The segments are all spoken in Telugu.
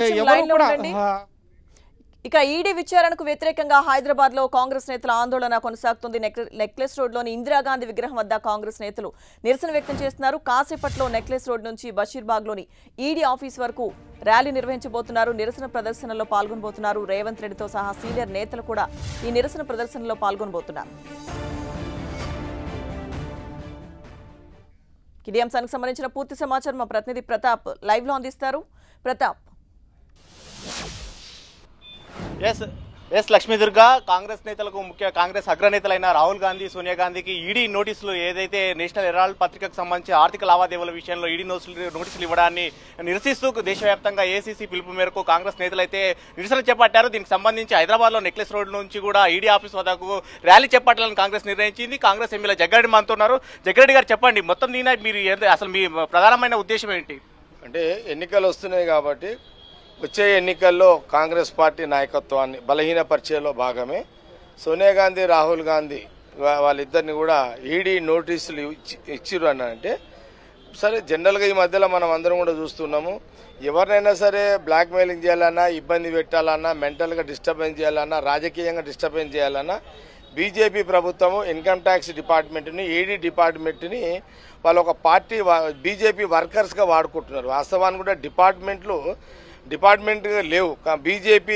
ఎవరు లైన్ లో కూడా ఉండండి. ఆ, ఇక ఈడీ విచారణకు వ్యతిరేకంగా హైదరాబాద్ లో కాంగ్రెస్ నేతల ఆందోళన కొనసాగుతుంది నెక్- నెక్లెస్ రోడ్ లోని ఇందిరాగాంధీ విగ్రహం వద్ద కాంగ్రెస్ నేతలు నిరసన వ్యక్తం చేస్తున్నారు కాసేపట్లో నెక్లెస్ రోడ్ నుంచి బషీర్బాగ్ లోని ఈడీ ఆఫీస్ వరకు ర్యాలీ నిర్వహించబోతున్నారు నిరసన ప్రదర్శనలో పాల్గొనబోతున్నారు రేవంత్ రెడ్డితో సహా సీనియర్ నేతలు కూడా ఈ నిరసన ప్రదర్శనలో పాల్గొనబోతున్నారు ఇది అంశానికి సంబంధించిన పూర్తి సమాచారం మా ప్రతినిధి ప్రతాప్ లైవ్ లో అందిస్తారు ప్రతాప్ ఎస్ ఎస్ లక్ష్మీదుర్గ కాంగ్రెస్ నేతలకు ముఖ్య కాంగ్రెస్ అగ్రనేతలైన రాహుల్ గాంధీ సోనియా గాంధీకి ఈడీ నోటీసులు ఏదైతే నేషనల్ హెరాల్డ్ పత్రికకు సంబంధించి ఆర్థిక లావాదేవీల విషయంలో ఈడీ నోటీసులు నోటీసులు ఇవ్వడాన్ని నిరసిస్తూ దేశవ్యాప్తంగా ఏసీసీ పిలుపు మేరకు కాంగ్రెస్ నేతలైతే నిరసన చేపట్టారు దీనికి సంబంధించి హైదరాబాద్లో నెక్లెస్ రోడ్ నుంచి కూడా ఈడీ ఆఫీస్ వద్దకు ర్యాలీ చేపట్టాలని కాంగ్రెస్ నిర్ణయించింది కాంగ్రెస్ ఎమ్మెల్యే జగ్గారెడ్డి మనతున్నారు జగ్గారెడ్డి గారు చెప్పండి మొత్తం దీని మీరు ఏంటి- అసలు మీ ప్రధానమైన ఉద్దేశం ఏంటి అంటే ఎన్నికలు వస్తున్నాయి కాబట్టి వచ్చే ఎన్నికల్లో కాంగ్రెస్ పార్టీ నాయకత్వాన్ని బలహీనపరిచేలో భాగమే సోనియా గాంధీ రాహుల్ గాంధీ వా- వాళ్ళిద్దరిని కూడా ఈడీ నోటీసులు ఇచ్చి ఇచ్చిర్రు అని అంటే సరే జనరల్గా ఈ మధ్యలో మనం అందరం కూడా చూస్తున్నాము ఎవరినైనా సరే బ్లాక్మెయిలింగ్ చేయాలన్నా ఇబ్బంది పెట్టాలన్నా మెంటల్గా డిస్టర్బెన్స్ చేయాలన్నా రాజకీయంగా డిస్టర్బెన్స్ చేయాలన్నా బీజేపీ ప్రభుత్వము ఇన్కమ్ ట్యాక్స్ డిపార్ట్మెంట్ని ఈడీ డిపార్ట్మెంట్ని వాళ్ళు ఒక పార్టీ బీజేపీ వర్కర్స్గా వాడుకుంటున్నారు వాస్తవానికి కూడా డిపార్ట్మెంట్లు డిపార్ట్మెంట్ లేవు బీజేపీ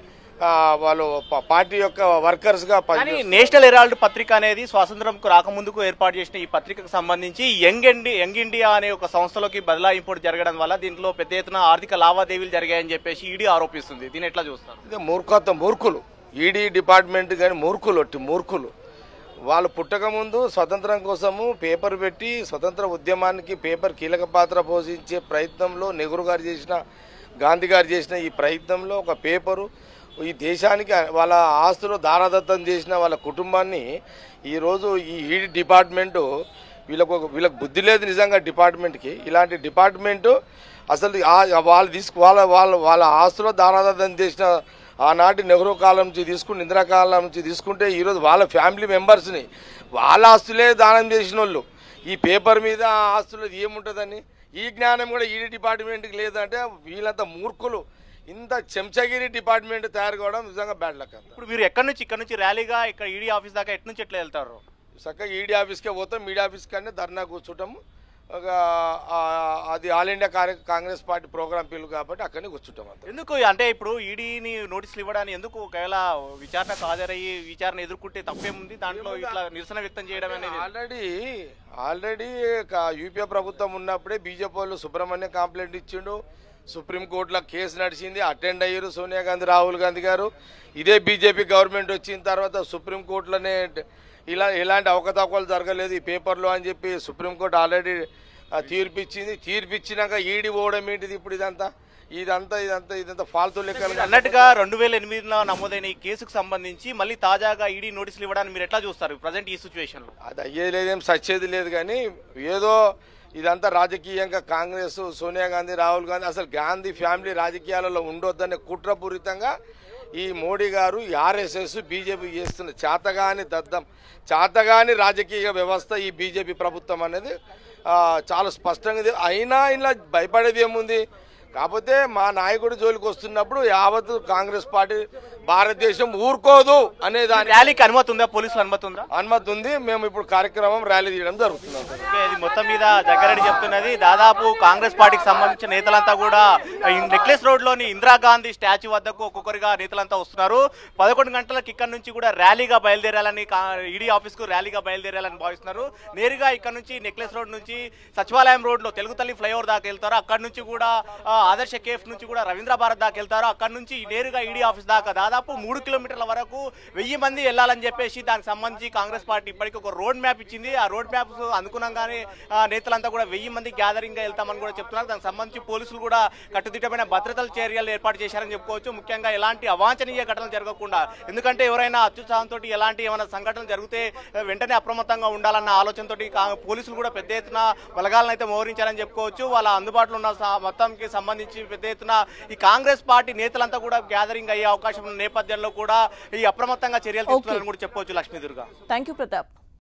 వాళ్ళు ప- పార్టీ యొక్క వర్కర్స్గా కానీ పనిచేస్తున్నారు నేషనల్ హెరాల్డ్ పత్రిక అనేది స్వాతంత్రంకు రాకముందుకు ఏర్పాటు చేసిన ఈ పత్రికకు సంబంధించి యంగ్ ఇండి యంగ్ ఇండియా అనే ఒక సంస్థలోకి బదలాయింపుడు జరగడం వల్ల దీంట్లో పెద్ద ఎత్తున ఆర్థిక లావాదేవీలు జరిగాయని చెప్పేసి ఈడీ ఆరోపిస్తుంది దీని ఎట్లా చూస్తారు ఇది మూర్ఖత్వం మూర్ఖులు ఈడీ డిపార్ట్మెంట్ కానీ మూర్ఖులు ఒట్టి మూర్ఖులు వాళ్ళు పుట్టక ముందు స్వతంత్రం కోసము పేపర్ పెట్టి స్వతంత్ర ఉద్యమానికి పేపర్ కీలక పాత్ర పోషించే ప్రయత్నంలో నెహ్రూ గారు చేసిన గాంధీ గారు చేసిన ఈ ప్రయత్నంలో ఒక పేపరు ఈ దేశానికి వాళ్ళ ఆస్తులు దారాదత్తం చేసిన వాళ్ళ కుటుంబాన్ని ఈరోజు ఈ ఈడీ డిపార్ట్మెంటు వీళ్ళకు ఒక- వీళ్ళకి బుద్ధి లేదు నిజంగా డిపార్ట్మెంట్కి ఇలాంటి డిపార్ట్మెంటు అసలు ఆ- వాళ్ళు తీసుకు వాళ్ళ వాళ్ళ వాళ్ళ ఆస్తులో దానాదత్తం చేసిన ఆనాటి నెహ్రూ కాలం నుంచి తీసుకుని ఇందిరా కాలం నుంచి తీసుకుంటే ఈరోజు వాళ్ళ ఫ్యామిలీ మెంబర్స్ని వాళ్ళ ఆస్తులే దానం చేసిన వాళ్ళు ఈ పేపర్ మీద ఆ ఆస్తులు ఏముంటుందని ఈ జ్ఞానం కూడా ఈడీ డిపార్ట్మెంట్కి లేదంటే వీళ్ళంతా మూర్ఖులు ఇంత చెంచగిరి డిపార్ట్మెంట్ తయారు కావడం నిజంగా బ్యాడ్ లక్ అంత ఇప్పుడు మీరు ఎక్కడి నుంచి ఇక్కడ నుంచి ర్యాలీగా ఇక్కడ ఈడీ ఆఫీస్ దాకా ఎటు నుంచి ఎట్లా వెళ్తారు చక్కగా ఈడీ ఆఫీస్కే పోతాం ఈడీ ఆఫీస్ కానీ ధర్నా కూర్చుంటాము ఒక ఆ, అది all India Congress Congress party programme పిలువు కాబట్టి అక్కడనే కూర్చుంటాం అంత ఎందుకు అంటే ఇప్పుడు ఈడీని నోటీసులు ఇవ్వడానికి ఎందుకు ఒకవేళ విచారణకు హాజరయ్యి విచారణ ఎదుర్కొంటే తప్పేముంది దాంట్లో ఇట్లా నిరసన వ్యక్తం చేయడం అనేది ఆల్రెడీ ఆల్రెడీ యూపీఏ ప్రభుత్వం ఉన్నప్పుడే బీజేపీ వాళ్ళు సుబ్రహ్మణ్యం కంప్లైంట్ ఇచ్చిండు సుప్రీంకోర్టులో కేసు నడిచింది అటెండ్ అయ్యారు సోనియా గాంధీ రాహుల్ గాంధీ గారు ఇదే బీజేపీ గవర్నమెంట్ వచ్చిన తర్వాత సుప్రీంకోర్టులోనే ఇలా ఎలాంటి అవకతవకలు జరగలేదు ఈ పేపర్లో అని చెప్పి సుప్రీంకోర్టు ఆల్రెడీ తీర్పు ఇచ్చింది తీర్పు ఇచ్చినాక ఈడి పోవడం ఏంటిది ఇప్పుడు ఇదంతా ఇదంతా ఇదంతా ఇదంతా ఫాల్తూ లెక్కలు అన్నట్టుగా రెండు వేల ఎనిమిదిలో నమోదైన ఈ కేసుకు సంబంధించి మళ్ళీ తాజాగా ఈడీ నోటీసులు ఇవ్వడానికి మీరు ఎట్లా చూస్తారు ప్రజెంట్ ఈ సిచ్యువేషన్ లో అది అయ్యేది లేదేం సచ్చేది లేదు కానీ ఏదో ఇదంతా రాజకీయంగా కాంగ్రెస్ సోనియా గాంధీ రాహుల్ గాంధీ అసలు గాంధీ ఫ్యామిలీ రాజకీయాలలో ఉండొద్దనే కుట్రపూరితంగా ఈ మోడీ గారు ఈ ఆర్ఎస్ఎస్ బీజేపీ చేస్తున్న చేతగాని దద్దం చేతగాని రాజకీయ వ్యవస్థ ఈ బీజేపీ ప్రభుత్వం అనేది ఆ, చాలా స్పష్టంగా ఇది అయినా ఇలా భయపడేది ఏముంది కాకపోతే మా నాయకుడి జోలికి వస్తున్నప్పుడు యావత్ కాంగ్రెస్ పార్టీ భారతదేశం ఊరుకోదు అనే దాని ర్యాలీకి అనుమతి ఉందా పోలీసులు అనుమతి ఉందా అనుమతి ఉంది మేము ఇప్పుడు కార్యక్రమం ర్యాలీ తీయడం జరుగుతుంది ఓకే, ఇది మొత్తం మీద జగ్గారెడ్డి చెప్తున్నది దాదాపు కాంగ్రెస్ పార్టీకి సంబంధించిన నేతలంతా కూడా ఈ నెక్లెస్ రోడ్ లోని ఇందిరాగాంధీ స్టాచ్యూ వద్దకు ఒక్కొక్కరిగా నేతలంతా వస్తున్నారు పదకొండు గంటలకు ఇక్కడ నుంచి కూడా ర్యాలీగా బయలుదేరాలని ఈడీ ఆఫీస్ కు ర్యాలీగా బయలుదేరాలని భావిస్తున్నారు నేరుగా ఇక్కడ నుంచి నెక్లెస్ రోడ్ నుంచి సచివాలయం రోడ్ లో తెలుగు తల్లి ఫ్లైఓవర్ దాకా వెళ్తారు అక్కడ నుంచి కూడా ఆ, ఆదర్శ కేఫ్ నుంచి కూడా రవీంద్ర భారత్ దాకా వెళ్తారు అక్కడ నుంచి నేరుగా ఈడీ ఆఫీస్ దాకా దాదాపు మూడు కిలోమీటర్ల వరకు వెయ్యి మంది వెళ్ళాలని చెప్పేసి దానికి సంబంధించి కాంగ్రెస్ పార్టీ ఇప్పటికీ ఒక రోడ్ మ్యాప్ ఇచ్చింది ఆ రోడ్ మ్యాప్ అనుగుణంగానే ఆ, నేతలంతా కూడా వెయ్యి మంది గ్యాదరింగ్ గా వెళ్తామని కూడా చెప్తున్నారు దానికి సంబంధించి పోలీసులు కూడా కట్టుదిట్టమైన భద్రతల చర్యలు ఏర్పాటు చేశారని చెప్పుకోవచ్చు ముఖ్యంగా ఎలాంటి అవాంఛనీయ ఘటనలు జరగకుండా ఎందుకంటే ఎవరైనా అత్యుత్సాహంతో ఎలాంటి ఏమైనా సంఘటనలు జరిగితే ఆ, వెంటనే అప్రమత్తంగా ఉండాలన్న ఆలోచనతో పోలీసులు కూడా పెద్ద ఎత్తున బలగాలను అయితే మోహరించారని చెప్పుకోవచ్చు వాళ్ళ అందుబాటులో ఉన్న స- మొత్తంకి సంబంధించి పెద్ద ఎత్తున ఈ కాంగ్రెస్ పార్టీ నేతలంతా కూడా గ్యాదరింగ్ అయ్యే అవకాశం ఉన్న నేపథ్యంలో కూడా ఈ అప్రమత్తంగా చర్యలు తీసుకున్నారని కూడా చెప్పుకోవచ్చు లక్ష్మీ దుర్గా థ్యాంక్ యూ ప్రతాప్